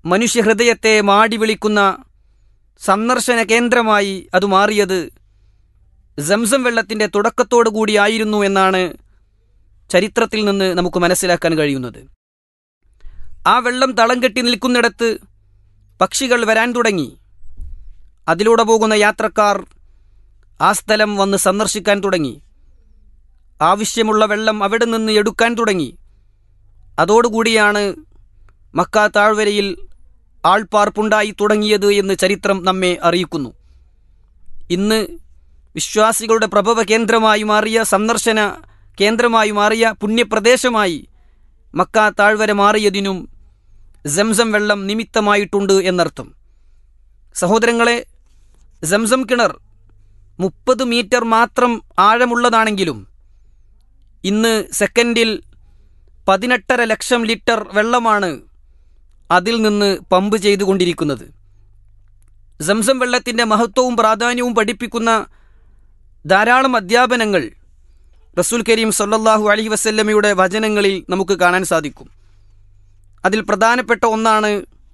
മനുഷ്യഹൃദയത്തെ മാടി വിളിക്കുന്ന സന്ദർശന കേന്ദ്രമായി അത് മാറിയത് സംസം വെള്ളത്തിൻ്റെ തുടക്കത്തോടു കൂടിയായിരുന്നു എന്നാണ് ചരിത്രത്തിൽ നിന്ന് നമുക്ക് മനസ്സിലാക്കാൻ കഴിയുന്നത് ആ വെള്ളം തളം കെട്ടി നിൽക്കുന്നിടത്ത് പക്ഷികൾ വരാൻ തുടങ്ങി അതിലൂടെ പോകുന്ന യാത്രക്കാർ ആ സ്ഥലം വന്ന് സന്ദർശിക്കാൻ തുടങ്ങി ആവശ്യമുള്ള വെള്ളം അവിടെ നിന്ന് എടുക്കാൻ തുടങ്ങി അതോടുകൂടിയാണ് മക്ക താഴ്വരയിൽ ആൾപ്പാർപ്പുണ്ടായി തുടങ്ങിയത് എന്ന് ചരിത്രം നമ്മെ അറിയിക്കുന്നു ഇന്ന് വിശ്വാസികളുടെ പ്രഭവ കേന്ദ്രമായി മാറിയ സന്ദർശന കേന്ദ്രമായി മാറിയ പുണ്യപ്രദേശമായി മക്ക താഴ്വര മാറിയതിനും സംസം വെള്ളം നിമിത്തമായിട്ടുണ്ട് എന്നർത്ഥം സഹോദരങ്ങളെ സംസം കിണർ മുപ്പത് മീറ്റർ മാത്രം ആഴമുള്ളതാണെങ്കിലും ഇന്ന് സെക്കൻഡിൽ പതിനെട്ടര ലക്ഷം ലിറ്റർ വെള്ളമാണ് അതിൽ നിന്ന് പമ്പ് ചെയ്തുകൊണ്ടിരിക്കുന്നത് സംസം വെള്ളത്തിൻ്റെ മഹത്വവും പ്രാധാന്യവും പഠിപ്പിക്കുന്ന ധാരാളം അധ്യാപനങ്ങൾ റസൂൽ കരീം സല്ലല്ലാഹു അലൈഹി വസല്ലമയുടെ വചനങ്ങളിൽ നമുക്ക് കാണാൻ സാധിക്കും അതിൽ പ്രധാനപ്പെട്ട ഒന്നാണ്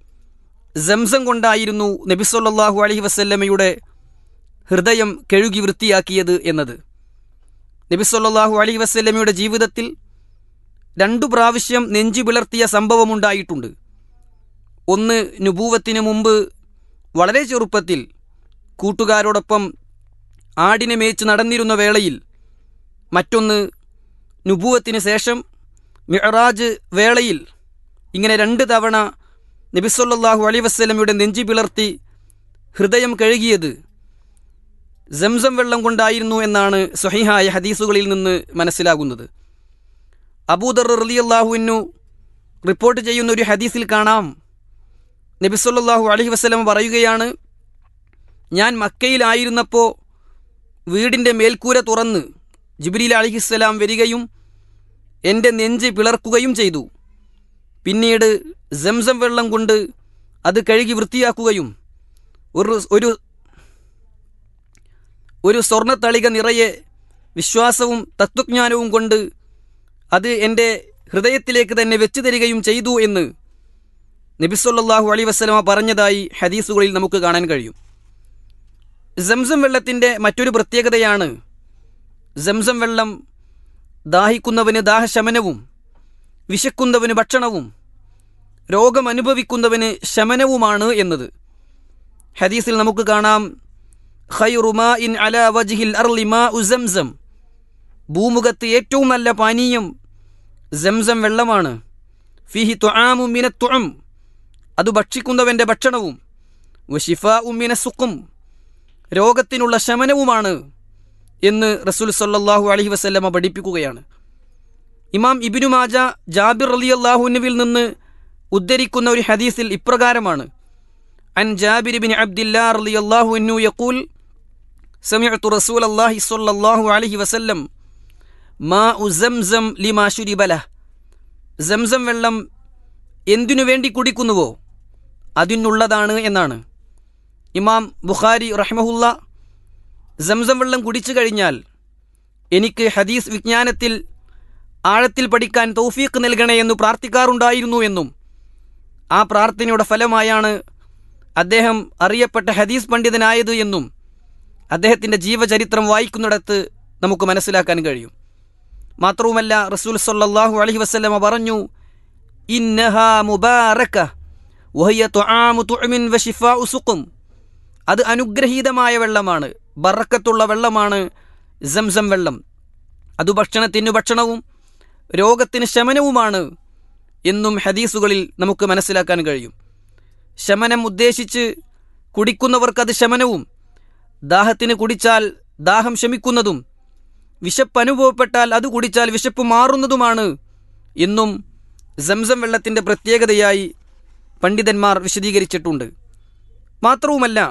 സംസം കൊണ്ടായിരുന്നു നബി സല്ലല്ലാഹു അലൈഹി വസല്ലമയുടെ ഹൃദയം കഴുകി വൃത്തിയാക്കിയത് എന്നത് നബി സല്ലല്ലാഹു അലൈഹി വസല്ലമയുടെ ജീവിതത്തിൽ രണ്ടു പ്രാവശ്യം നെഞ്ചു പിളർത്തിയ സംഭവമുണ്ടായിട്ടുണ്ട് ഒന്ന് നുബൂവത്തിന് മുമ്പ് വളരെ ചെറുപ്പത്തിൽ കൂട്ടുകാരോടൊപ്പം ആടിനെ മേച്ച് നടന്നിരുന്ന വേളയിൽ മറ്റൊന്ന് നുബൂവത്തിന് ശേഷം മിഹറാജ് വേളയിൽ ഇങ്ങനെ രണ്ട് തവണ നബിസൊല്ലാഹു അലൈ വസ്ലമയുടെ നെഞ്ചി പിളർത്തി ഹൃദയം കഴുകിയത് സംസം വെള്ളം കൊണ്ടായിരുന്നു എന്നാണ് സ്വഹിഹായ ഹദീസുകളിൽ നിന്ന് മനസ്സിലാകുന്നത് അബൂദർ റലിയല്ലാഹുവിനു റിപ്പോർട്ട് ചെയ്യുന്ന ഒരു ഹദീസിൽ കാണാം നബിസൊല്ലാഹു അലൈഹി വസ്ലം പറയുകയാണ് ഞാൻ മക്കയിലായിരുന്നപ്പോൾ വീടിൻ്റെ മേൽക്കൂര തുറന്ന് ജിബ്രീൽ അലിഹിസ്സലാം വരികയും എൻ്റെ നെഞ്ച് പിളർക്കുകയും ചെയ്തു പിന്നീട് സംസം വെള്ളം കൊണ്ട് അത് കഴുകി വൃത്തിയാക്കുകയും ഒരു ഒരു ഒരു സ്വർണ്ണത്തളിക നിറയെ വിശ്വാസവും തത്വജ്ഞാനവും കൊണ്ട് അത് എൻ്റെ ഹൃദയത്തിലേക്ക് തന്നെ വെച്ചു തരികയും ചെയ്തു എന്ന് നബിസൊല്ലാഹു അലൈ വസ്ലമ പറഞ്ഞതായി ഹദീസുകളിൽ നമുക്ക് കാണാൻ കഴിയും സംസം വെള്ളത്തിൻ്റെ മറ്റൊരു പ്രത്യേകതയാണ് സംസം വെള്ളം ദാഹിക്കുന്നവന് ദാഹശമനവും വിശക്കുന്നവന് ഭക്ഷണവും രോഗം അനുഭവിക്കുന്നവന് ശമനവുമാണ് എന്നത് ഹദീസിൽ നമുക്ക് കാണാം ഖൈറുമാ ഇൻ അല വജ്ഹിൽ അർലിമാ ഉസംസം ഭൂമുഖത്ത് ഏറ്റവും നല്ല പാനീയം സംസം വെള്ളമാണ് ഫിഹി ത്വആമു മിന ത്വം അത് ഭക്ഷിക്കുന്നവൻ്റെ ഭക്ഷണവും വഷിഫാ ഉമ്മിന സുക്കും രോഗത്തിനുള്ള ശമനവുമാണ് എന്ന് റസൂൽ സല്ലാഹു അലഹി വസ്ല്ലമ പഠിപ്പിക്കുകയാണ് ഇമാം ഇബിനു മാജ ജാബിർ അലി അള്ളാഹുനുവിൽ നിന്ന് ഉദ്ധരിക്കുന്ന ഒരു ഹദീസിൽ ഇപ്രകാരമാണ് അൻ ജാബിർ ബിൻ അബ്ദില്ലാ റലി അള്ളാഹു യക്കൂൽ سمعت رسول الله صلى الله عليه وسلم മാ ഉസംസം ലിമാ ശുരിബല സംസം വെള്ളം എന്തിനു വേണ്ടി കുടിക്കുന്നുവോ അതിനുള്ളതാണ് എന്നാണ് ഇമാം ബുഖാരി റഹ്മഹുല്ല സംസം വെള്ളം കുടിച്ചു കഴിഞ്ഞാൽ എനിക്ക് ഹദീസ് വിജ്ഞാനത്തിൽ ആഴത്തിൽ പഠിക്കാൻ തൗഫീഖ് നൽകണേ എന്ന് പ്രാർത്ഥിക്കാറുണ്ടായിരുന്നു എന്നും ആ പ്രാർത്ഥനയുടെ ഫലമായാണ് അദ്ദേഹം അറിയപ്പെട്ട ഹദീസ് പണ്ഡിതനായത് എന്നും അദ്ദേഹത്തിൻ്റെ ജീവചരിത്രം വായിക്കുന്നിടത്ത് നമുക്ക് മനസ്സിലാക്കാൻ കഴിയും മാത്രവുമല്ല റസൂൽ സല്ലാഹു അലഹി വസ്ലമ പറഞ്ഞു ഇന്നഹ മുബാറക്ക വഹിയ ത്വആമു തുഅമിൻ വശിഫാഉ സുഖും അത് അനുഗ്രഹീതമായ വെള്ളമാണ് ബറക്കത്തുള്ള വെള്ളമാണ് സംസം വെള്ളം അത് ഭക്ഷണത്തിന് ഭക്ഷണവും രോഗത്തിന് ശമനവുമാണ് എന്നും ഹദീസുകളിൽ നമുക്ക് മനസ്സിലാക്കാൻ കഴിയും ശമനം ഉദ്ദേശിച്ച് കുടിക്കുന്നവർക്കത് ശമനവും ദാഹത്തിന് കുടിച്ചാൽ ദാഹം ശമിക്കുന്നതും വിശപ്പ് അനുഭവപ്പെട്ടാൽ അത് കുടിച്ചാൽ വിശപ്പ് മാറുന്നതുമാണ് എന്നും സംസം വെള്ളത്തിൻ്റെ പ്രത്യേകതയായി പണ്ഡിതന്മാർ വിശദീകരിച്ചിട്ടുണ്ട് മാത്രവുമല്ല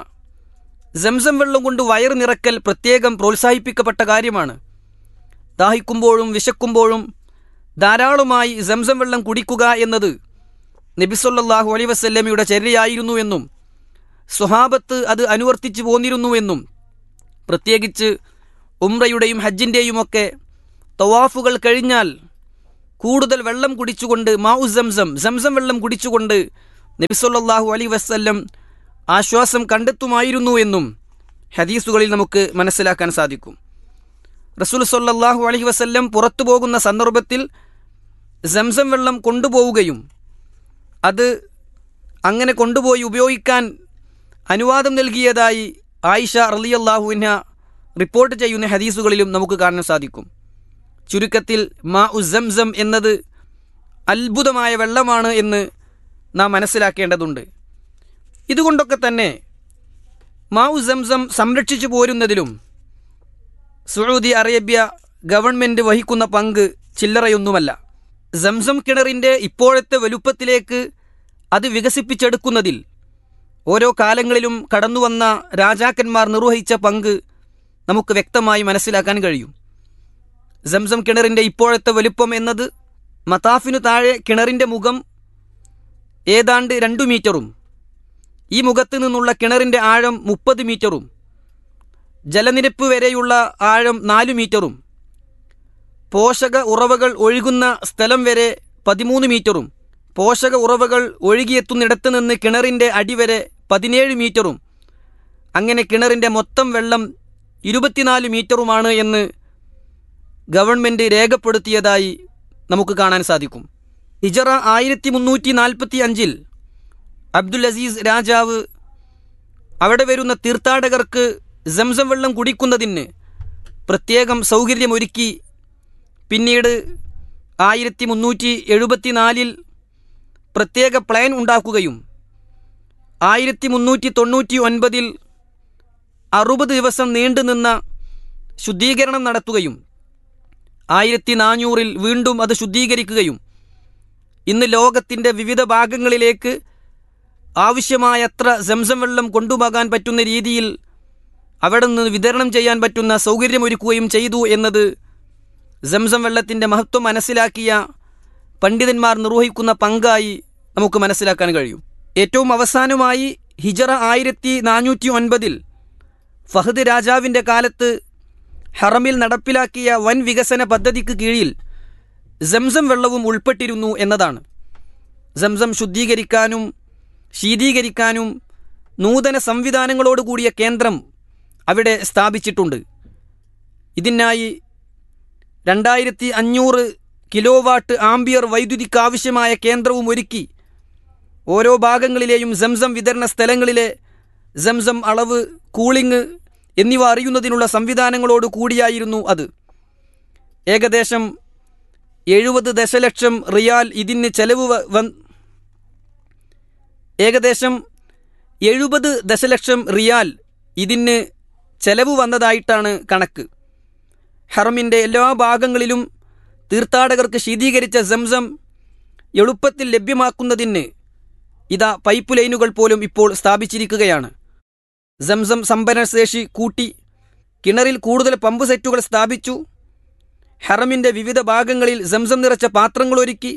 സംസം വെള്ളം കൊണ്ട് വയറ് നിറക്കൽ പ്രത്യേകം പ്രോത്സാഹിപ്പിക്കപ്പെട്ട കാര്യമാണ് ദാഹിക്കുമ്പോഴും വിശക്കുമ്പോഴും ധാരാളമായി സംസം വെള്ളം കുടിക്കുക എന്നത് നബിസൊല്ലാഹു അലി വസല്ലമയുടെ ചര്യയായിരുന്നു എന്നും സ്വഹാബത്ത് അത് അനുവർത്തിച്ചു പോന്നിരുന്നുവെന്നും പ്രത്യേകിച്ച് ഉംറയുടെയും ഹജ്ജിൻ്റെയുമൊക്കെ തവാഫുകൾ കഴിഞ്ഞാൽ കൂടുതൽ വെള്ളം കുടിച്ചുകൊണ്ട് മാഉ സംസം സംസം വെള്ളം കുടിച്ചുകൊണ്ട് നബിസൊല്ലാഹു അലൈ വസ്ല്ലം ആശ്വാസം കണ്ടെത്തുമായിരുന്നു എന്നും ഹദീസുകളിൽ നമുക്ക് മനസ്സിലാക്കാൻ സാധിക്കും റസൂൽ സൊല്ലാഹു അലൈഹി വസല്ലം പുറത്തു പോകുന്ന സന്ദർഭത്തിൽ സംസം വെള്ളം കൊണ്ടുപോവുകയും അത് അങ്ങനെ കൊണ്ടുപോയി ഉപയോഗിക്കാൻ അനുവാദം നൽകിയതായി ആയിഷ റലിയല്ലാഹുവിന റിപ്പോർട്ട് ചെയ്യുന്ന ഹദീസുകളിലും നമുക്ക് കാണാൻ സാധിക്കും ചുരുക്കത്തിൽ മാ ഉസംസം എന്നത് അത്ഭുതമായ വെള്ളമാണ് എന്ന് നാം മനസ്സിലാക്കേണ്ടതുണ്ട് ഇതുകൊണ്ടൊക്കെ തന്നെ മാ ഉസംസം സംരക്ഷിച്ചു പോരുന്നതിലും സൗദി അറേബ്യ ഗവൺമെൻറ് വഹിക്കുന്ന പങ്ക് ചില്ലറയൊന്നുമല്ല സംസം കിണറിൻ്റെ ഇപ്പോഴത്തെ വലുപ്പത്തിലേക്ക് അത് വികസിപ്പിച്ചെടുക്കുന്നതിൽ ഓരോ കാലങ്ങളിലും കടന്നുവന്ന രാജാക്കന്മാർ നിർവഹിച്ച പങ്ക് നമുക്ക് വ്യക്തമായി മനസ്സിലാക്കാൻ കഴിയും സംസം കിണറിൻ്റെ ഇപ്പോഴത്തെ വലുപ്പം എന്നത് മതാഫിനു താഴെ കിണറിൻ്റെ മുഖം ഏതാണ്ട് രണ്ടു മീറ്ററും ഈ മുഖത്ത് നിന്നുള്ള കിണറിൻ്റെ ആഴം മുപ്പത് മീറ്ററും ജലനിരപ്പ് വരെയുള്ള ആഴം നാലു മീറ്ററും പോഷക ഉറവകൾ ഒഴുകുന്ന സ്ഥലം വരെ പതിമൂന്ന് മീറ്ററും പോഷക ഉറവകൾ ഒഴുകിയെത്തുന്നിടത്ത് നിന്ന് കിണറിൻ്റെ അടിവരെ പതിനേഴ് മീറ്ററും അങ്ങനെ കിണറിൻ്റെ മൊത്തം വെള്ളം ഇരുപത്തിനാല് മീറ്ററുമാണ് എന്ന് ഗവൺമെൻറ് രേഖപ്പെടുത്തിയതായി നമുക്ക് കാണാൻ സാധിക്കും ഹിജറ ആയിരത്തി മുന്നൂറ്റി നാൽപ്പത്തി അഞ്ചിൽ അബ്ദുൽ അസീസ് രാജാവ് അവിടെ വരുന്ന തീർത്ഥാടകർക്ക് സംസം വെള്ളം കുടിക്കുന്നതിന് പ്രത്യേകം സൗകര്യമൊരുക്കി പിന്നീട് ആയിരത്തി മുന്നൂറ്റി എഴുപത്തിനാലിൽ പ്രത്യേക പ്ലാൻ ഉണ്ടാക്കുകയും ആയിരത്തി മുന്നൂറ്റി തൊണ്ണൂറ്റി ഒൻപതിൽ അറുപത് ദിവസം നീണ്ടുനിന്ന ശുദ്ധീകരണം നടത്തുകയും ആയിരത്തി നാനൂറിൽ വീണ്ടും അത് ശുദ്ധീകരിക്കുകയും ഇന്ന് ലോകത്തിൻ്റെ വിവിധ ഭാഗങ്ങളിലേക്ക് ആവശ്യമായത്ര സംസം വെള്ളം കൊണ്ടുപോകാൻ പറ്റുന്ന രീതിയിൽ അവിടെ നിന്ന് വിതരണം ചെയ്യാൻ പറ്റുന്ന സൗകര്യമൊരുക്കുകയും ചെയ്തു എന്നത് സംസം വെള്ളത്തിൻ്റെ മഹത്വം മനസ്സിലാക്കിയ പണ്ഡിതന്മാർ നിർവഹിക്കുന്ന പങ്കായി നമുക്ക് മനസ്സിലാക്കാൻ കഴിയും ഏറ്റവും അവസാനമായി ഹിജറ ആയിരത്തി നാനൂറ്റി ഒൻപതിൽ ഫഹദ് രാജാവിൻ്റെ കാലത്ത് ഹറമിൽ നടപ്പിലാക്കിയ വൻ വികസന പദ്ധതിക്ക് കീഴിൽ സംസം വെള്ളവും ഉൾപ്പെട്ടിരുന്നു എന്നതാണ് സംസം ശുദ്ധീകരിക്കാനും ശീതീകരിക്കാനും നൂതന സംവിധാനങ്ങളോട് കൂടിയ കേന്ദ്രം അവിടെ സ്ഥാപിച്ചിട്ടുണ്ട് ഇതിനായി രണ്ടായിരത്തി അഞ്ഞൂറ് കിലോ വാട്ട് ആംബിയർ വൈദ്യുതിക്കാവശ്യമായ കേന്ദ്രവും ഒരുക്കി ഓരോ ഭാഗങ്ങളിലെയും സംസം വിതരണ സ്ഥലങ്ങളിലെ സംസം അളവ് കൂളിംഗ് എന്നിവ അറിയുന്നതിനുള്ള സംവിധാനങ്ങളോട് കൂടിയായിരുന്നു അത് ഏകദേശം എഴുപത് ദശലക്ഷം റിയാൽ ഇതിന് ചെലവ് വ ഏകദേശം എഴുപത് ദശലക്ഷം റിയാൽ ഇതിന് ചെലവ് വന്നതായിട്ടാണ് കണക്ക് ഹറമിൻ്റെ എല്ലാ ഭാഗങ്ങളിലും തീർത്ഥാടകർക്ക് ശീതീകരിച്ച സംസം എളുപ്പത്തിൽ ലഭ്യമാക്കുന്നതിന് ഇതാ പൈപ്പ് ലൈനുകൾ പോലും ഇപ്പോൾ സ്ഥാപിച്ചിരിക്കുകയാണ് സംസം സംഭരണശേഷി കൂട്ടി കിണറിൽ കൂടുതൽ പമ്പ് സെറ്റുകൾ സ്ഥാപിച്ചു ഹറമിൻ്റെ വിവിധ ഭാഗങ്ങളിൽ സംസം നിറച്ച പാത്രങ്ങൾ ഒരുക്കി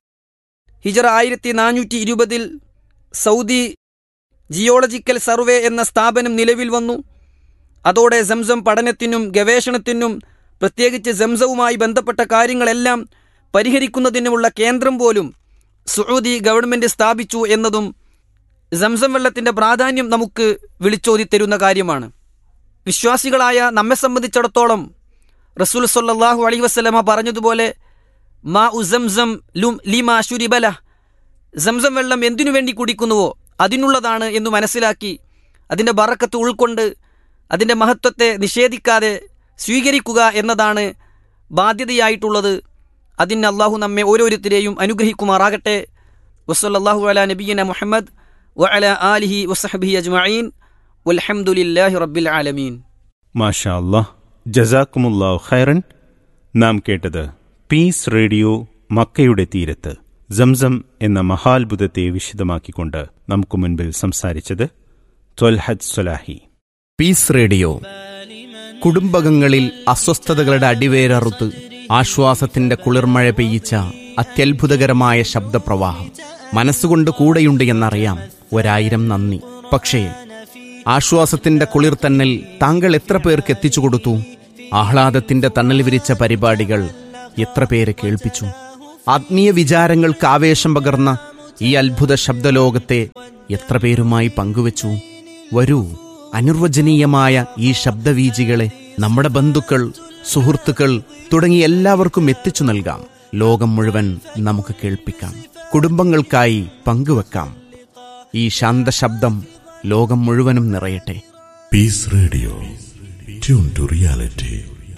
ഹിജറ ആയിരത്തി നാനൂറ്റി ഇരുപതിൽ സൗദി ജിയോളജിക്കൽ സർവേ എന്ന സ്ഥാപനം നിലവിൽ വന്നു അതോടെ സംസം പഠനത്തിനും ഗവേഷണത്തിനും പ്രത്യേകിച്ച് സംസവുമായി ബന്ധപ്പെട്ട കാര്യങ്ങളെല്ലാം പരിഹരിക്കുന്നതിനുമുള്ള കേന്ദ്രം പോലും സൗദി ഗവൺമെൻറ് സ്ഥാപിച്ചു എന്നതും സംസം വെള്ളത്തിൻ്റെ പ്രാധാന്യം നമുക്ക് വിളിച്ചോതി തരുന്ന കാര്യമാണ് വിശ്വാസികളായ നമ്മെ സംബന്ധിച്ചിടത്തോളം റസൂൽ സല്ലാഹു അലൈ വസ്ലമ പറഞ്ഞതുപോലെ മാ ഉസംസം ലും ലിമാ ശുരിബല സംസം വെള്ളം എന്തിനു വേണ്ടി കുടിക്കുന്നുവോ അതിനുള്ളതാണ് എന്ന് മനസ്സിലാക്കി അതിൻ്റെ ബറക്കത്ത് ഉൾക്കൊണ്ട് അതിൻ്റെ മഹത്വത്തെ നിഷേധിക്കാതെ സ്വീകരിക്കുക എന്നതാണ് ബാധ്യതയായിട്ടുള്ളത് അതിന് അള്ളാഹു നമ്മെ ഓരോരുത്തരെയും അനുഗ്രഹിക്കുമാറാകട്ടെ വസ്സല്ലാഹു അല നബീന മുഹമ്മദ് വഅല ആലിഹി വസഹബി അജ്മഈൻ വൽഹംദുലില്ലാഹി റബ്ബിൽ ആലമീൻ മാഷാ അല്ലാഹ് ജസാക്കുമുല്ലാഹു ഖൈറൻ നാം കേട്ടത് പീസ് റേഡിയോ മക്കയുടെ തീരത്ത് സംസം എന്ന മഹാത്ഭുതത്തെ വിശദമാക്കിക്കൊണ്ട് നമുക്ക് മുൻപിൽ സംസാരിച്ചത് ത്വൽഹദ് സ്വലാഹി പീസ് റേഡിയോ കുടുംബകങ്ങളിൽ അസ്വസ്ഥതകളുടെ അടിവേരറുത്ത് ആശ്വാസത്തിന്റെ കുളിർമഴ പെയ്യിച്ച അത്യത്ഭുതകരമായ ശബ്ദപ്രവാഹം മനസ്സുകൊണ്ട് കൂടെയുണ്ട് എന്നറിയാം ഒരായിരം നന്ദി പക്ഷേ ആശ്വാസത്തിന്റെ കുളിർ തന്നൽ താങ്കൾ എത്ര പേർക്ക് എത്തിച്ചു കൊടുത്തു ആഹ്ലാദത്തിന്റെ തണൽ വിരിച്ച പരിപാടികൾ എത്ര പേരെ കേൾപ്പിച്ചു ആത്മീയ വിചാരങ്ങൾക്ക് ആവേശം പകർന്ന ഈ അത്ഭുത ശബ്ദലോകത്തെ എത്ര പേരുമായി പങ്കുവച്ചു വരൂ അനിർവചനീയമായ ഈ ശബ്ദവീജികളെ നമ്മുടെ ബന്ധുക്കൾ സുഹൃത്തുക്കൾ തുടങ്ങി എല്ലാവർക്കും എത്തിച്ചു നൽകാം ലോകം മുഴുവൻ നമുക്ക് കേൾപ്പിക്കാം കുടുംബങ്ങൾക്കായി പങ്കുവെക്കാം ഈ ശാന്തശബ്ദം ലോകം മുഴുവനും നിറയട്ടെ Peace Radio. Tune to reality.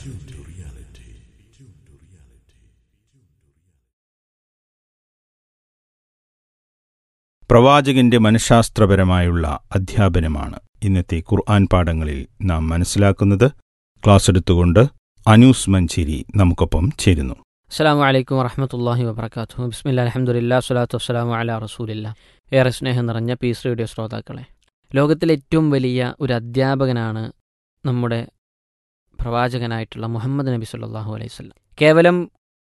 പ്രവാചകന്റെ മനഃശാസ്ത്രപരമായുള്ള അധ്യാപനമാണ് ഇന്നത്തെ ഖുർആൻ പാഠങ്ങളിൽ നാം മനസ്സിലാക്കുന്നത് ക്ലാസ് എടുത്തുകൊണ്ട് അനൂസ് മഞ്ചേരി നമുക്കൊപ്പം ചേരുന്നു അസ്സാം വലൈക്കും വറഹമത്തല്ലാഹി വബർക്കാത്തു ബിസ്മില്ല അലഹമുല്ല സ്വലാത്തു വസ്സലാമു അല റസൂലില്ല ഏറെ സ്നേഹം നിറഞ്ഞ പീസ് റേഡിയോ ശ്രോതാക്കളെ ലോകത്തിലെ ഏറ്റവും വലിയ ഒരു അധ്യാപകനാണ് നമ്മുടെ പ്രവാചകനായിട്ടുള്ള മുഹമ്മദ് നബി സല്ലാഹു അലൈഹി സ്വല്ലം കേവലം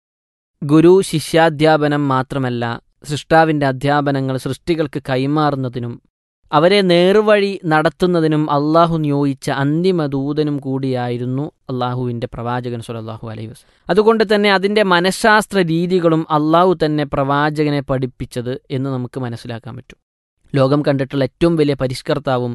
ഗുരു ശിഷ്യാധ്യാപനം മാത്രമല്ല സൃഷ്ടാവിൻ്റെ അധ്യാപനങ്ങൾ സൃഷ്ടികൾക്ക് കൈമാറുന്നതിനും അവരെ നേർവഴി നടത്തുന്നതിനും അള്ളാഹു നിയോഗിച്ച അന്തിമ ദൂതനും കൂടിയായിരുന്നു അള്ളാഹുവിൻ്റെ പ്രവാചകൻ സുലല്ലാഹു അലൈഹി വസ് അതുകൊണ്ട് തന്നെ അതിൻ്റെ മനഃശാസ്ത്ര രീതികളും അള്ളാഹു തന്നെ പ്രവാചകനെ പഠിപ്പിച്ചത് എന്ന് നമുക്ക് മനസ്സിലാക്കാൻ പറ്റും ലോകം കണ്ടിട്ടുള്ള ഏറ്റവും വലിയ പരിഷ്കർത്താവും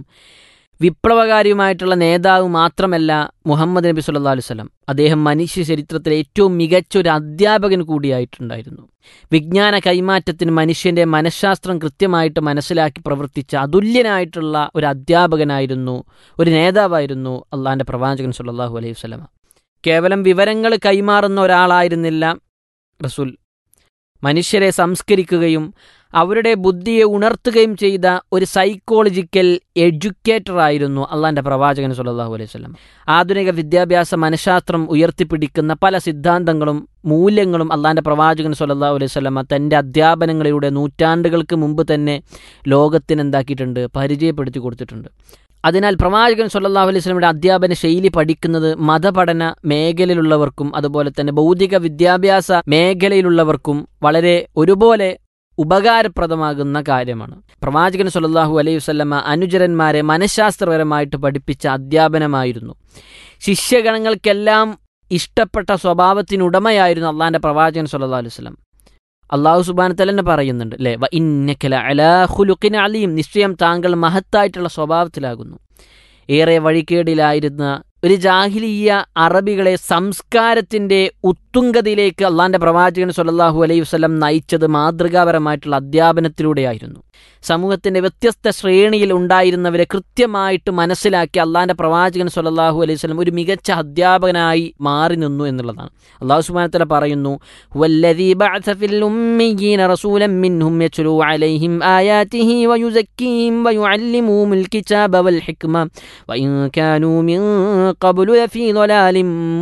വിപ്ലവകാരിയുമായിട്ടുള്ള നേതാവ് മാത്രമല്ല മുഹമ്മദ് നബി സല്ലാ അലുവല്ലം അദ്ദേഹം മനുഷ്യ ചരിത്രത്തിലെ ഏറ്റവും മികച്ച ഒരു അധ്യാപകൻ കൂടിയായിട്ടുണ്ടായിരുന്നു വിജ്ഞാന കൈമാറ്റത്തിന് മനുഷ്യന്റെ മനഃശാസ്ത്രം കൃത്യമായിട്ട് മനസ്സിലാക്കി പ്രവർത്തിച്ച അതുല്യനായിട്ടുള്ള ഒരു അധ്യാപകനായിരുന്നു ഒരു നേതാവായിരുന്നു അള്ളാഹിൻ്റെ പ്രവാചകൻ സല്ലാഹു അലൈഹി വസ്ലമ കേവലം വിവരങ്ങൾ കൈമാറുന്ന ഒരാളായിരുന്നില്ല റസൂൽ മനുഷ്യരെ സംസ്കരിക്കുകയും അവരുടെ ബുദ്ധിയെ ഉണർത്തുകയും ചെയ്ത ഒരു സൈക്കോളജിക്കൽ എഡ്യൂക്കേറ്റർ ആയിരുന്നു അള്ളാന്റെ പ്രവാചകൻ സുല്ലാഹു അലൈഹി സ്വലം ആധുനിക വിദ്യാഭ്യാസ മനഃശാസ്ത്രം ഉയർത്തിപ്പിടിക്കുന്ന പല സിദ്ധാന്തങ്ങളും മൂല്യങ്ങളും അള്ളാന്റെ പ്രവാചകൻ സുല്ലാഹു അലൈഹി സ്വലമ തൻ്റെ അധ്യാപനങ്ങളിലൂടെ നൂറ്റാണ്ടുകൾക്ക് മുമ്പ് തന്നെ ലോകത്തിന് എന്താക്കിയിട്ടുണ്ട് പരിചയപ്പെടുത്തി കൊടുത്തിട്ടുണ്ട് അതിനാൽ പ്രവാചകൻ സല്ലാഹു അലൈഹി സ്വലമിയുടെ അധ്യാപന ശൈലി പഠിക്കുന്നത് മതപഠന മേഖലയിലുള്ളവർക്കും അതുപോലെ തന്നെ ഭൗതിക വിദ്യാഭ്യാസ മേഖലയിലുള്ളവർക്കും വളരെ ഒരുപോലെ ഉപകാരപ്രദമാകുന്ന കാര്യമാണ് പ്രവാചകൻ സല്ലാഹു അലൈഹി വസ്ലമ അനുചരന്മാരെ മനഃശാസ്ത്രപരമായിട്ട് പഠിപ്പിച്ച അധ്യാപനമായിരുന്നു ശിഷ്യഗണങ്ങൾക്കെല്ലാം ഇഷ്ടപ്പെട്ട സ്വഭാവത്തിനുടമയായിരുന്നു അള്ളാഹിൻ്റെ പ്രവാചകൻ സല്ലാ അലൈഹി വസ്ലം അള്ളാഹു സുബാൻ തന്നെ പറയുന്നുണ്ട് അല്ലേ വ ഇന്നക്കല അലാഹുലുക്കിൻ അലിയും നിശ്ചയം താങ്കൾ മഹത്തായിട്ടുള്ള സ്വഭാവത്തിലാകുന്നു ഏറെ വഴിക്കേടിലായിരുന്ന ഒരു ജാഹിലീയ അറബികളെ സംസ്കാരത്തിന്റെ ഉത്തുംഗതയിലേക്ക് അള്ളാന്റെ പ്രവാചകൻ സല്ലാഹു അലൈഹി വസ്ലം നയിച്ചത് മാതൃകാപരമായിട്ടുള്ള അധ്യാപനത്തിലൂടെയായിരുന്നു സമൂഹത്തിന്റെ വ്യത്യസ്ത ശ്രേണിയിൽ ഉണ്ടായിരുന്നവരെ കൃത്യമായിട്ട് മനസ്സിലാക്കി അള്ളാന്റെ പ്രവാചകൻ സല്ലാഹു അലൈഹി വസ്ലം ഒരു മികച്ച അധ്യാപകനായി മാറി നിന്നു എന്നുള്ളതാണ് അള്ളാഹു സുബാനത്തല പറയുന്നു والذي بعث في الأميين رسولا منهم يتلو عليهم آياته ويزكيهم ويعلمهم الكتاب والحكمة وإن كانوا من قبل لفي ضلال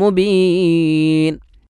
مبين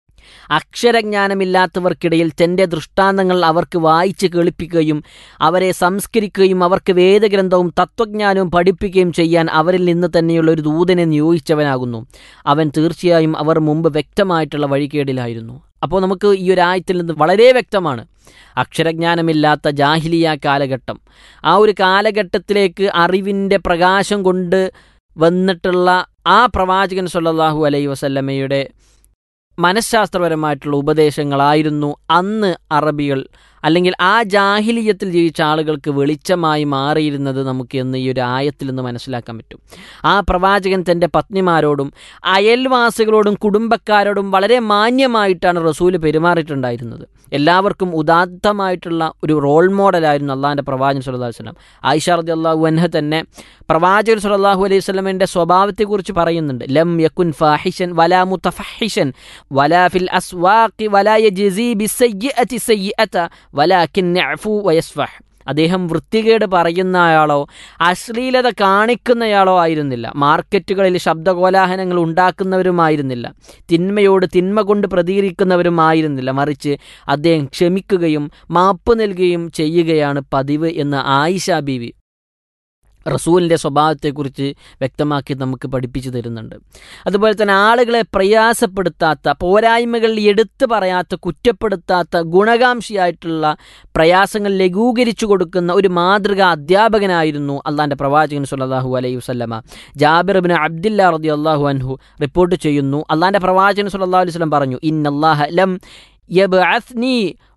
അക്ഷരജ്ഞാനമില്ലാത്തവർക്കിടയിൽ തൻ്റെ ദൃഷ്ടാന്തങ്ങൾ അവർക്ക് വായിച്ച് കേൾപ്പിക്കുകയും അവരെ സംസ്കരിക്കുകയും അവർക്ക് വേദഗ്രന്ഥവും തത്വജ്ഞാനവും പഠിപ്പിക്കുകയും ചെയ്യാൻ അവരിൽ നിന്ന് തന്നെയുള്ള ഒരു ദൂതനെ നിയോഗിച്ചവനാകുന്നു അവൻ തീർച്ചയായും അവർ മുമ്പ് വ്യക്തമായിട്ടുള്ള വഴികേടിലായിരുന്നു അപ്പോൾ നമുക്ക് ഈ ഒരു ആയത്തിൽ നിന്ന് വളരെ വ്യക്തമാണ് അക്ഷരജ്ഞാനമില്ലാത്ത ജാഹിലിയ കാലഘട്ടം ആ ഒരു കാലഘട്ടത്തിലേക്ക് അറിവിൻ്റെ പ്രകാശം കൊണ്ട് വന്നിട്ടുള്ള ആ പ്രവാചകൻ സല്ലാഹു അലൈ വസല്ലമ്മയുടെ മനഃശാസ്ത്രപരമായിട്ടുള്ള ഉപദേശങ്ങളായിരുന്നു അന്ന് അറബികൾ അല്ലെങ്കിൽ ആ ജാഹിലിയത്തിൽ ജീവിച്ച ആളുകൾക്ക് വെളിച്ചമായി മാറിയിരുന്നത് നമുക്ക് എന്ന് ഈ ഒരു ആയത്തിൽ നിന്ന് മനസ്സിലാക്കാൻ പറ്റും ആ പ്രവാചകൻ തൻ്റെ പത്നിമാരോടും അയൽവാസികളോടും കുടുംബക്കാരോടും വളരെ മാന്യമായിട്ടാണ് റസൂല് പെരുമാറിയിട്ടുണ്ടായിരുന്നത് എല്ലാവർക്കും ഉദാത്തമായിട്ടുള്ള ഒരു റോൾ മോഡലായിരുന്നു അള്ളാഹിൻ്റെ പ്രവാചകൻ സുല്ലാഹു വസ്ലം ആയിഷ റതി അള്ളാഹു അൻഹ തന്നെ പ്രവാചകൻ സുല്ലാഹു അലൈഹി സ്വലമിൻ്റെ സ്വഭാവത്തെക്കുറിച്ച് പറയുന്നുണ്ട് ലം യക്കുൻ ഫാഹിഷൻ വലാ മുത്തഫഹിഷൻ വലാ ഫിൽ അസ്വാഖി വലാ യജ്സി ബിസയ്യിഅതി സയ്യിഅത വലാകിൻ നഅഫു വയസ്ഫഹ് അദ്ദേഹം വൃത്തികേട് പറയുന്നയാളോ അശ്ലീലത കാണിക്കുന്നയാളോ ആയിരുന്നില്ല മാർക്കറ്റുകളിൽ ശബ്ദകോലാഹലങ്ങൾ ഉണ്ടാക്കുന്നവരുമായിരുന്നില്ല തിന്മയോട് തിന്മ കൊണ്ട് പ്രതികരിക്കുന്നവരുമായിരുന്നില്ല മറിച്ച് അദ്ദേഹം ക്ഷമിക്കുകയും മാപ്പ് നൽകുകയും ചെയ്യുകയാണ് പതിവ് എന്ന് ആയിഷ ബീവി റസൂലിൻ്റെ സ്വഭാവത്തെക്കുറിച്ച് വ്യക്തമാക്കി നമുക്ക് പഠിപ്പിച്ചു തരുന്നുണ്ട് അതുപോലെ തന്നെ ആളുകളെ പ്രയാസപ്പെടുത്താത്ത പോരായ്മകൾ എടുത്തു പറയാത്ത കുറ്റപ്പെടുത്താത്ത ഗുണകാംക്ഷിയായിട്ടുള്ള പ്രയാസങ്ങൾ ലഘൂകരിച്ചു കൊടുക്കുന്ന ഒരു മാതൃക അധ്യാപകനായിരുന്നു അള്ളാൻ്റെ പ്രവാചകൻ സുല്ലാഹു അലൈഹി വസ്ലമ ജാബിർബിൻ അബ്ദില്ല റതി അള്ളാഹു അൻഹു റിപ്പോർട്ട് ചെയ്യുന്നു അള്ളാൻ്റെ പ്രവാചകൻ സുല്ലാ അലൈഹി വസ്ലം പറഞ്ഞു ഇൻ അള്ളാഹ ലം യബ്അത്നി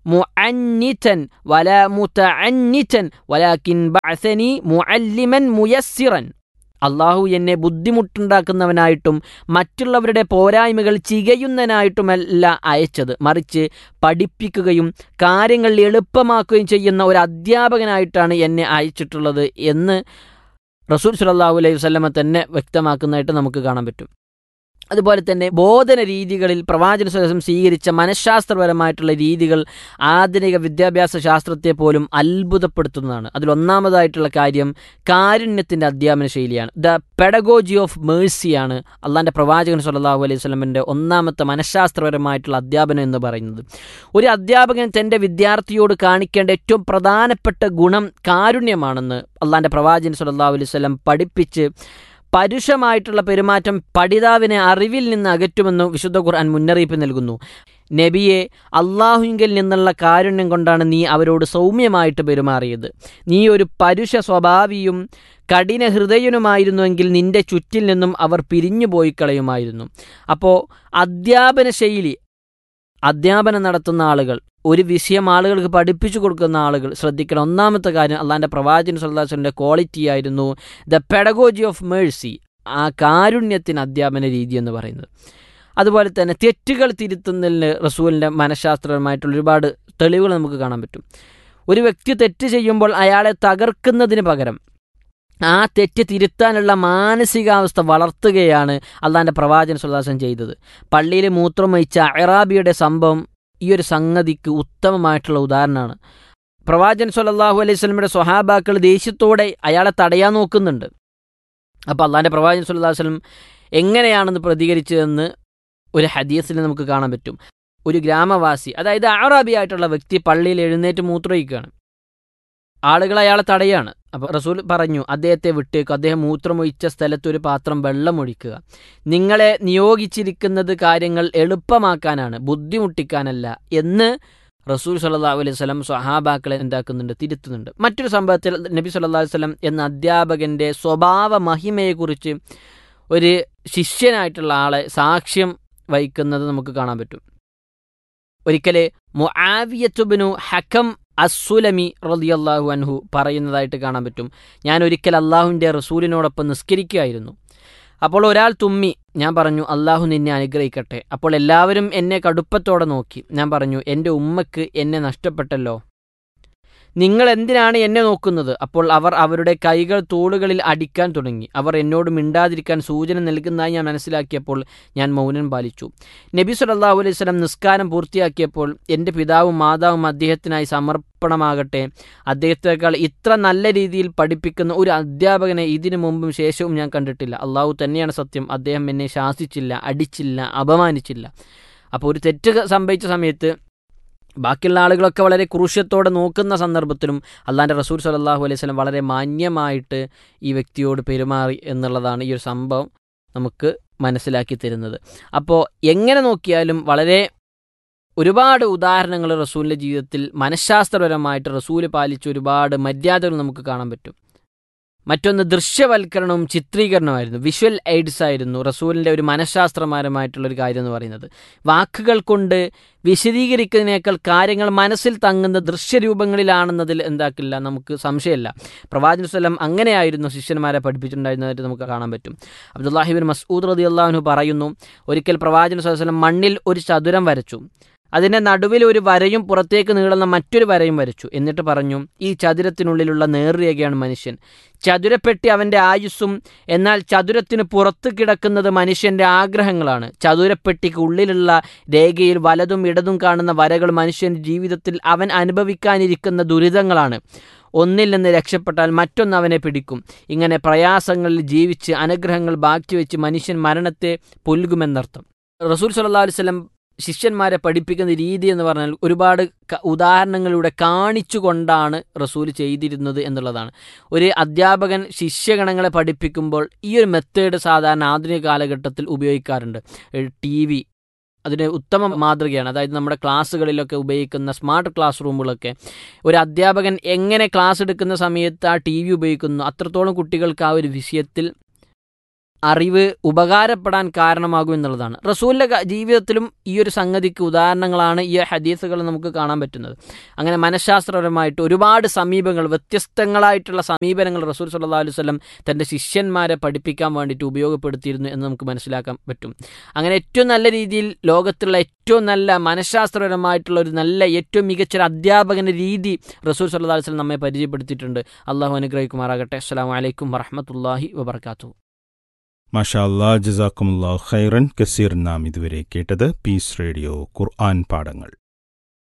മുഅന്നിതൻ വല മുതഅന്നിതൻ വലാകിൻ ബഅസനി മുഅല്ലിമൻ മുയസ്സിറൻ അള്ളാഹു എന്നെ ബുദ്ധിമുട്ടുണ്ടാക്കുന്നവനായിട്ടും മറ്റുള്ളവരുടെ പോരായ്മകൾ ചികയുന്നതിനായിട്ടുമല്ല അയച്ചത് മറിച്ച് പഠിപ്പിക്കുകയും കാര്യങ്ങൾ എളുപ്പമാക്കുകയും ചെയ്യുന്ന ഒരു അധ്യാപകനായിട്ടാണ് എന്നെ അയച്ചിട്ടുള്ളത് എന്ന് റസൂൽ സുലല്ലാഹു അലൈഹി വസല്ലമ തന്നെ വ്യക്തമാക്കുന്നതായിട്ട് നമുക്ക് കാണാൻ പറ്റും അതുപോലെ തന്നെ ബോധന രീതികളിൽ പ്രവാചക സ്വലം സ്വീകരിച്ച മനഃശാസ്ത്രപരമായിട്ടുള്ള രീതികൾ ആധുനിക വിദ്യാഭ്യാസ ശാസ്ത്രത്തെ പോലും അത്ഭുതപ്പെടുത്തുന്നതാണ് അതിലൊന്നാമതായിട്ടുള്ള കാര്യം കാരുണ്യത്തിൻ്റെ അധ്യാപന ശൈലിയാണ് ദ പെഡഗോജി ഓഫ് മേഴ്സിയാണ് അള്ളാൻ്റെ പ്രവാചകൻ സല്ലാഹു അലൈഹി സ്വലമിൻ്റെ ഒന്നാമത്തെ മനഃശാസ്ത്രപരമായിട്ടുള്ള അധ്യാപനം എന്ന് പറയുന്നത് ഒരു അധ്യാപകൻ തൻ്റെ വിദ്യാർത്ഥിയോട് കാണിക്കേണ്ട ഏറ്റവും പ്രധാനപ്പെട്ട ഗുണം കാരുണ്യമാണെന്ന് അള്ളാൻ്റെ പ്രവാചകൻ സല്ലാഹു അലൈഹി സ്വലം പഠിപ്പിച്ച് പരുഷമായിട്ടുള്ള പെരുമാറ്റം പഠിതാവിനെ അറിവിൽ നിന്ന് അകറ്റുമെന്ന് വിശുദ്ധ ഖുർആൻ മുന്നറിയിപ്പ് നൽകുന്നു നബിയെ അള്ളാഹുവിങ്കിൽ നിന്നുള്ള കാരുണ്യം കൊണ്ടാണ് നീ അവരോട് സൗമ്യമായിട്ട് പെരുമാറിയത് നീ ഒരു പരുഷ സ്വഭാവിയും കഠിന ഹൃദയനുമായിരുന്നുവെങ്കിൽ നിന്റെ ചുറ്റിൽ നിന്നും അവർ പിരിഞ്ഞു പോയി കളയുമായിരുന്നു അപ്പോൾ അധ്യാപന ശൈലി അധ്യാപനം നടത്തുന്ന ആളുകൾ ഒരു വിഷയം ആളുകൾക്ക് പഠിപ്പിച്ചു കൊടുക്കുന്ന ആളുകൾ ശ്രദ്ധിക്കണം ഒന്നാമത്തെ കാര്യം അള്ളാൻ്റെ പ്രവാചകൻ സല്ലാസിൻ്റെ ക്വാളിറ്റി ആയിരുന്നു ദ പെഡഗോജി ഓഫ് മേഴ്സി ആ കാരുണ്യത്തിന് അധ്യാപന രീതി എന്ന് പറയുന്നത് അതുപോലെ തന്നെ തെറ്റുകൾ തിരുത്തുന്നതിന് റസൂലിൻ്റെ മനഃശാസ്ത്രപരമായിട്ടുള്ള ഒരുപാട് തെളിവുകൾ നമുക്ക് കാണാൻ പറ്റും ഒരു വ്യക്തി തെറ്റ് ചെയ്യുമ്പോൾ അയാളെ തകർക്കുന്നതിന് പകരം ആ തെറ്റ് തിരുത്താനുള്ള മാനസികാവസ്ഥ വളർത്തുകയാണ് അള്ളാൻ്റെ പ്രവാചകൻ സുല്ലാസൻ ചെയ്തത് പള്ളിയിൽ മൂത്രം വഹിച്ച അറാബിയുടെ സംഭവം ഈ ഒരു സംഗതിക്ക് ഉത്തമമായിട്ടുള്ള ഉദാഹരണമാണ് പ്രവാചകൻ സല്ലാഹു അലൈഹി സ്വലമിയുടെ സ്വഹാബാക്കൾ ദേഷ്യത്തോടെ അയാളെ തടയാൻ നോക്കുന്നുണ്ട് അപ്പോൾ അള്ളാൻ്റെ പ്രവാചകൻ സല്ലാഹു വസ്ലം എങ്ങനെയാണെന്ന് പ്രതികരിച്ചതെന്ന് ഒരു ഹദീസിൽ നമുക്ക് കാണാൻ പറ്റും ഒരു ഗ്രാമവാസി അതായത് അറാബി ആയിട്ടുള്ള വ്യക്തി പള്ളിയിൽ എഴുന്നേറ്റ് മൂത്രമൊഴിക്കുകയാണ് ആളുകൾ അയാളെ തടയാണ് അപ്പോൾ റസൂൽ പറഞ്ഞു അദ്ദേഹത്തെ വിട്ടേക്ക് അദ്ദേഹം മൂത്രമൊഴിച്ച സ്ഥലത്ത് ഒരു പാത്രം വെള്ളമൊഴിക്കുക നിങ്ങളെ നിയോഗിച്ചിരിക്കുന്നത് കാര്യങ്ങൾ എളുപ്പമാക്കാനാണ് ബുദ്ധിമുട്ടിക്കാനല്ല എന്ന് റസൂൽ സല്ലാ അലൈഹി സ്വലം സ്വഹാബാക്കളെ എന്താക്കുന്നുണ്ട് തിരുത്തുന്നുണ്ട് മറ്റൊരു സംഭവത്തിൽ നബി സല്ലാ വല്ലം എന്ന അധ്യാപകൻ്റെ സ്വഭാവ മഹിമയെക്കുറിച്ച് ഒരു ശിഷ്യനായിട്ടുള്ള ആളെ സാക്ഷ്യം വഹിക്കുന്നത് നമുക്ക് കാണാൻ പറ്റും ഒരിക്കലെ മുആവിയത്തുബിനു ഹക്കം അസുലമി റലിയല്ലാഹു അൻഹു പറയുന്നതായിട്ട് കാണാൻ പറ്റും ഞാൻ ഒരിക്കൽ അള്ളാഹുവിൻ്റെ റസൂലിനോടൊപ്പം നിസ്കരിക്കുകയായിരുന്നു അപ്പോൾ ഒരാൾ തുമ്മി ഞാൻ പറഞ്ഞു അള്ളാഹു നിന്നെ അനുഗ്രഹിക്കട്ടെ അപ്പോൾ എല്ലാവരും എന്നെ കടുപ്പത്തോടെ നോക്കി ഞാൻ പറഞ്ഞു എൻ്റെ ഉമ്മക്ക് എന്നെ നഷ്ടപ്പെട്ടല്ലോ നിങ്ങൾ എന്തിനാണ് എന്നെ നോക്കുന്നത് അപ്പോൾ അവർ അവരുടെ കൈകൾ തോളുകളിൽ അടിക്കാൻ തുടങ്ങി അവർ എന്നോട് മിണ്ടാതിരിക്കാൻ സൂചന നൽകുന്നതായി ഞാൻ മനസ്സിലാക്കിയപ്പോൾ ഞാൻ മൗനം പാലിച്ചു നബി സല്ലാഹു അലൈഹി സ്വലം നിസ്കാരം പൂർത്തിയാക്കിയപ്പോൾ എൻ്റെ പിതാവും മാതാവും അദ്ദേഹത്തിനായി സമർപ്പണമാകട്ടെ അദ്ദേഹത്തെക്കാൾ ഇത്ര നല്ല രീതിയിൽ പഠിപ്പിക്കുന്ന ഒരു അധ്യാപകനെ ഇതിനു മുമ്പും ശേഷവും ഞാൻ കണ്ടിട്ടില്ല അള്ളാഹു തന്നെയാണ് സത്യം അദ്ദേഹം എന്നെ ശാസിച്ചില്ല അടിച്ചില്ല അപമാനിച്ചില്ല അപ്പോൾ ഒരു തെറ്റ് സംഭവിച്ച സമയത്ത് ബാക്കിയുള്ള ആളുകളൊക്കെ വളരെ ക്രൂഷ്യത്തോടെ നോക്കുന്ന സന്ദർഭത്തിലും അള്ളാൻ്റെ റസൂൽ സലാഹു അലൈഹി സ്വലം വളരെ മാന്യമായിട്ട് ഈ വ്യക്തിയോട് പെരുമാറി എന്നുള്ളതാണ് ഈ ഒരു സംഭവം നമുക്ക് മനസ്സിലാക്കി തരുന്നത് അപ്പോൾ എങ്ങനെ നോക്കിയാലും വളരെ ഒരുപാട് ഉദാഹരണങ്ങൾ റസൂലിൻ്റെ ജീവിതത്തിൽ മനഃശാസ്ത്രപരമായിട്ട് റസൂല് പാലിച്ച ഒരുപാട് മര്യാദകൾ നമുക്ക് കാണാൻ പറ്റും മറ്റൊന്ന് ദൃശ്യവൽക്കരണവും ചിത്രീകരണമായിരുന്നു വിഷ്വൽ എയ്ഡ്സ് ആയിരുന്നു റസൂലിൻ്റെ ഒരു മനഃശാസ്ത്രപരമായിട്ടുള്ള ഒരു കാര്യം എന്ന് പറയുന്നത് വാക്കുകൾ കൊണ്ട് വിശദീകരിക്കുന്നതിനേക്കാൾ കാര്യങ്ങൾ മനസ്സിൽ തങ്ങുന്ന ദൃശ്യരൂപങ്ങളിലാണെന്നതിൽ എന്താക്കില്ല നമുക്ക് സംശയമില്ല പ്രവാചന സ്വലം അങ്ങനെയായിരുന്നു ശിഷ്യന്മാരെ പഠിപ്പിച്ചിട്ടുണ്ടായിരുന്നതായിട്ട് നമുക്ക് കാണാൻ പറ്റും അബ്ദുല്ലാഹിബിൻ മസൂദ് റതി അള്ളാഹുനു പറയുന്നു ഒരിക്കൽ പ്രവാചന സ്വലം മണ്ണിൽ ഒരു ചതുരം വരച്ചു അതിൻ്റെ നടുവിൽ ഒരു വരയും പുറത്തേക്ക് നീളുന്ന മറ്റൊരു വരയും വരച്ചു എന്നിട്ട് പറഞ്ഞു ഈ ചതുരത്തിനുള്ളിലുള്ള നേർരേഖയാണ് മനുഷ്യൻ ചതുരപ്പെട്ടി അവൻ്റെ ആയുസ്സും എന്നാൽ ചതുരത്തിന് പുറത്ത് കിടക്കുന്നത് മനുഷ്യൻ്റെ ആഗ്രഹങ്ങളാണ് ചതുരപ്പെട്ടിക്ക് ഉള്ളിലുള്ള രേഖയിൽ വലതും ഇടതും കാണുന്ന വരകൾ മനുഷ്യൻ്റെ ജീവിതത്തിൽ അവൻ അനുഭവിക്കാനിരിക്കുന്ന ദുരിതങ്ങളാണ് ഒന്നിൽ നിന്ന് രക്ഷപ്പെട്ടാൽ മറ്റൊന്ന് അവനെ പിടിക്കും ഇങ്ങനെ പ്രയാസങ്ങളിൽ ജീവിച്ച് അനുഗ്രഹങ്ങൾ ബാക്കി വെച്ച് മനുഷ്യൻ മരണത്തെ പുൽകുമെന്നർത്ഥം റസൂൽ സല്ലാ വല്ലം ശിഷ്യന്മാരെ പഠിപ്പിക്കുന്ന രീതി എന്ന് പറഞ്ഞാൽ ഒരുപാട് ഉദാഹരണങ്ങളിലൂടെ കാണിച്ചുകൊണ്ടാണ് റസൂൽ ചെയ്തിരുന്നത് എന്നുള്ളതാണ് ഒരു അധ്യാപകൻ ശിഷ്യഗണങ്ങളെ പഠിപ്പിക്കുമ്പോൾ ഈ ഒരു മെത്തേഡ് സാധാരണ ആധുനിക കാലഘട്ടത്തിൽ ഉപയോഗിക്കാറുണ്ട് ടി വി അതിന് ഉത്തമ മാതൃകയാണ് അതായത് നമ്മുടെ ക്ലാസ്സുകളിലൊക്കെ ഉപയോഗിക്കുന്ന സ്മാർട്ട് ക്ലാസ് റൂമുകളൊക്കെ ഒരു അധ്യാപകൻ എങ്ങനെ ക്ലാസ് എടുക്കുന്ന സമയത്ത് ആ ടി വി ഉപയോഗിക്കുന്നു അത്രത്തോളം കുട്ടികൾക്ക് ആ ഒരു വിഷയത്തിൽ അറിവ് ഉപകാരപ്പെടാൻ കാരണമാകും എന്നുള്ളതാണ് റസൂലിൻ്റെ ക- ജീവിതത്തിലും ഈ ഒരു സംഗതിക്ക് ഉദാഹരണങ്ങളാണ് ഈ ഹദീസുകൾ നമുക്ക് കാണാൻ പറ്റുന്നത് അങ്ങനെ മനഃശാസ്ത്രപരമായിട്ട് ഒരുപാട് സമീപങ്ങൾ വ്യത്യസ്തങ്ങളായിട്ടുള്ള സമീപനങ്ങൾ റസൂൽ സല്ലാ അലൈഹി വല്ലം തൻ്റെ ശിഷ്യന്മാരെ പഠിപ്പിക്കാൻ വേണ്ടിയിട്ട് ഉപയോഗപ്പെടുത്തിയിരുന്നു എന്ന് നമുക്ക് മനസ്സിലാക്കാൻ പറ്റും അങ്ങനെ ഏറ്റവും നല്ല രീതിയിൽ ലോകത്തുള്ള ഏറ്റവും നല്ല മനഃശാസ്ത്രപരമായിട്ടുള്ള ഒരു നല്ല ഏറ്റവും മികച്ചൊരു അധ്യാപകൻ്റെ രീതി റസൂൽ സല്ലാ അലൈഹി വല്ലം നമ്മെ പരിചയപ്പെടുത്തിയിട്ടുണ്ട് അള്ളാഹു അനുഗ്രഹിക്കുമാറാകട്ടെ അസ്സാം വലൈക്കും വറഹമത്തല്ലാഹി വബർക്കാത്തു മാഷാ അല്ലാ ജസാക്കുമുല്ലാ ഖൈറൻ കസീർ നാം ഇതുവരെ കേട്ടത് പീസ് റേഡിയോ ഖുർആൻ പാഠങ്ങൾ